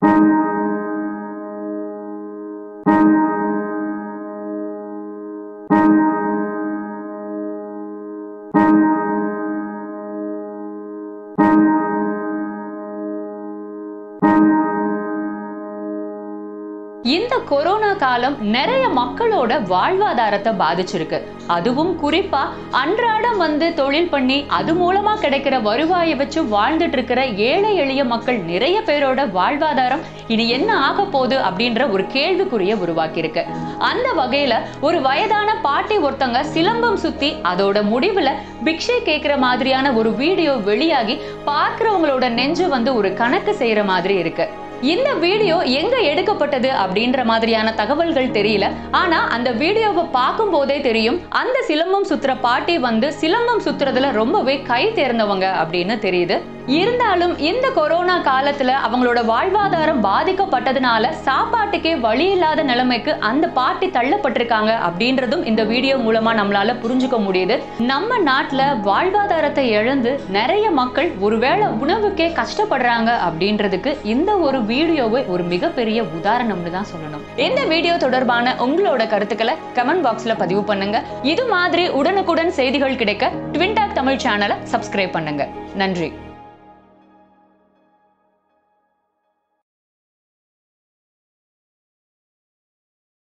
இந்த கொரோனா காலம் நிறைய மக்களோட வாழ்வாதாரத்தை பாதிச்சிருக்கு அதுவும் குறிப்பா அன்றாடம் வந்து தொழில் பண்ணி அது மூலமா கிடைக்கிற வருவாயை வச்சு வாழ்ந்துட்டு இருக்கிற ஏழை எளிய மக்கள் நிறைய பேரோட வாழ்வாதாரம் இனி என்ன ஆக போகுது அப்படின்ற ஒரு கேள்விக்குறிய உருவாக்கி இருக்கு அந்த வகையில ஒரு வயதான பாட்டி ஒருத்தங்க சிலம்பம் சுத்தி அதோட முடிவுல பிக்ஷை கேட்கிற மாதிரியான ஒரு வீடியோ வெளியாகி பார்க்கிறவங்களோட நெஞ்சு வந்து ஒரு கணக்கு செய்யற மாதிரி இருக்கு இந்த வீடியோ எங்க எடுக்கப்பட்டது அப்படின்ற மாதிரியான தகவல்கள் தெரியல ஆனா அந்த வீடியோவை பார்க்கும் போதே தெரியும் அந்த சிலம்பம் சுத்துற பாட்டி வந்து சிலம்பம் சுத்துறதுல ரொம்பவே கை தேர்ந்தவங்க அப்படின்னு தெரியுது இருந்தாலும் இந்த கொரோனா காலத்துல அவங்களோட வாழ்வாதாரம் பாதிக்கப்பட்டதுனால சாப்பாட்டுக்கே வழி இல்லாத நிலைமைக்கு அந்த பாட்டி தள்ளப்பட்டிருக்காங்க அப்படின்றதும் இந்த வீடியோ மூலமா நம்மளால புரிஞ்சுக்க முடியுது நம்ம நாட்டுல வாழ்வாதாரத்தை இழந்து நிறைய மக்கள் ஒருவேளை உணவுக்கே கஷ்டப்படுறாங்க அப்படின்றதுக்கு இந்த ஒரு வீடியோவை ஒரு மிகப்பெரிய உதாரணம்னு தான் சொல்லணும் இந்த வீடியோ தொடர்பான உங்களோட கருத்துக்களை கமெண்ட் பாக்ஸ்ல பதிவு பண்ணுங்க இது மாதிரி உடனுக்குடன் செய்திகள் கிடைக்க ட்வின்டாக் தமிழ் சேனலை சப்ஸ்கிரைப் பண்ணுங்க நன்றி